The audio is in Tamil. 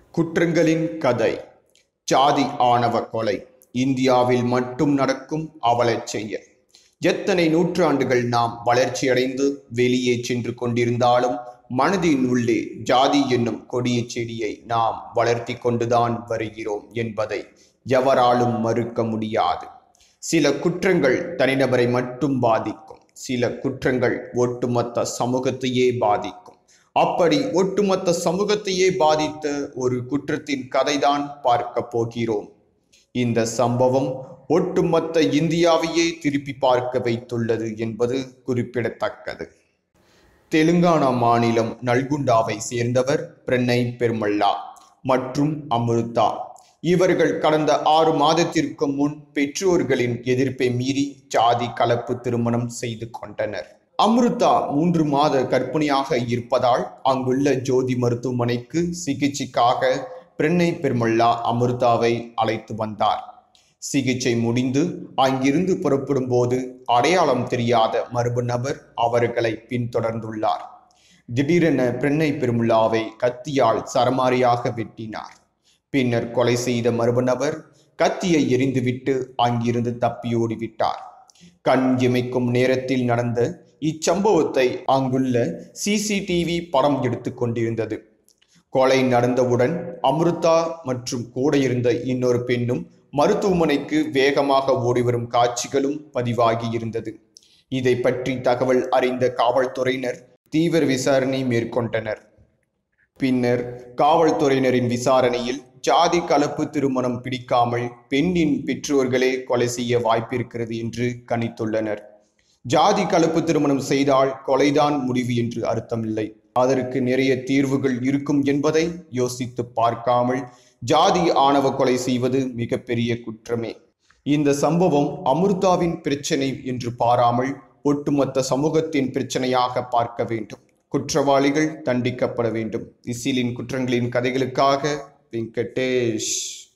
குற்றங்களின் கதை ஜாதி ஆணவ கொலை இந்தியாவில் மட்டும் நடக்கும் அவலச் செயல் எத்தனை நூற்றாண்டுகள் நாம் வளர்ச்சியடைந்து வெளியே சென்று கொண்டிருந்தாலும் மனதின் உள்ளே ஜாதி என்னும் கொடிய செடியை நாம் வளர்த்தி கொண்டுதான் வருகிறோம் என்பதை எவராலும் மறுக்க முடியாது சில குற்றங்கள் தனிநபரை மட்டும் பாதிக்கும் சில குற்றங்கள் ஒட்டுமொத்த சமூகத்தையே பாதிக்கும் அப்படி ஒட்டுமொத்த சமூகத்தையே பாதித்த ஒரு குற்றத்தின் கதைதான் பார்க்க போகிறோம் இந்த சம்பவம் ஒட்டுமொத்த இந்தியாவையே திருப்பி பார்க்க வைத்துள்ளது என்பது குறிப்பிடத்தக்கது தெலுங்கானா மாநிலம் நல்குண்டாவை சேர்ந்தவர் பிரணை பெருமல்லா மற்றும் அமிர்தா இவர்கள் கடந்த ஆறு மாதத்திற்கு முன் பெற்றோர்களின் எதிர்ப்பை மீறி ஜாதி கலப்பு திருமணம் செய்து கொண்டனர் அமிர்தா மூன்று மாத கர்ப்பிணியாக இருப்பதால் அங்குள்ள ஜோதி மருத்துவமனைக்கு சிகிச்சைக்காக பிரணை பெருமல்லா அமிர்தாவை அழைத்து வந்தார் சிகிச்சை முடிந்து அங்கிருந்து புறப்படும் போது அடையாளம் தெரியாத மர்ம நபர் அவர்களை பின்தொடர்ந்துள்ளார் திடீரென பெண்ணை பெருமுல்லாவை கத்தியால் சரமாரியாக வெட்டினார் பின்னர் கொலை செய்த மர்ம நபர் கத்தியை எரிந்துவிட்டு அங்கிருந்து தப்பியோடிவிட்டார் கண் இமைக்கும் நேரத்தில் நடந்த இச்சம்பவத்தை அங்குள்ள சிசிடிவி படம் எடுத்து கொண்டிருந்தது கொலை நடந்தவுடன் அமிர்தா மற்றும் கூட இருந்த இன்னொரு பெண்ணும் மருத்துவமனைக்கு வேகமாக ஓடிவரும் காட்சிகளும் பதிவாகி இருந்தது இதை பற்றி தகவல் அறிந்த காவல்துறையினர் தீவிர விசாரணை மேற்கொண்டனர் பின்னர் காவல்துறையினரின் விசாரணையில் ஜாதி கலப்பு திருமணம் பிடிக்காமல் பெண்ணின் பெற்றோர்களே கொலை செய்ய வாய்ப்பிருக்கிறது என்று கணித்துள்ளனர் ஜாதி கலப்பு திருமணம் செய்தால் கொலைதான் முடிவு என்று அர்த்தமில்லை அதற்கு நிறைய தீர்வுகள் இருக்கும் என்பதை யோசித்து பார்க்காமல் ஜாதி ஆணவ கொலை செய்வது மிகப்பெரிய குற்றமே இந்த சம்பவம் அமிர்தாவின் பிரச்சனை என்று பாராமல் ஒட்டுமொத்த சமூகத்தின் பிரச்சனையாக பார்க்க வேண்டும் குற்றவாளிகள் தண்டிக்கப்பட வேண்டும் இசிலின் குற்றங்களின் கதைகளுக்காக வெங்கடேஷ்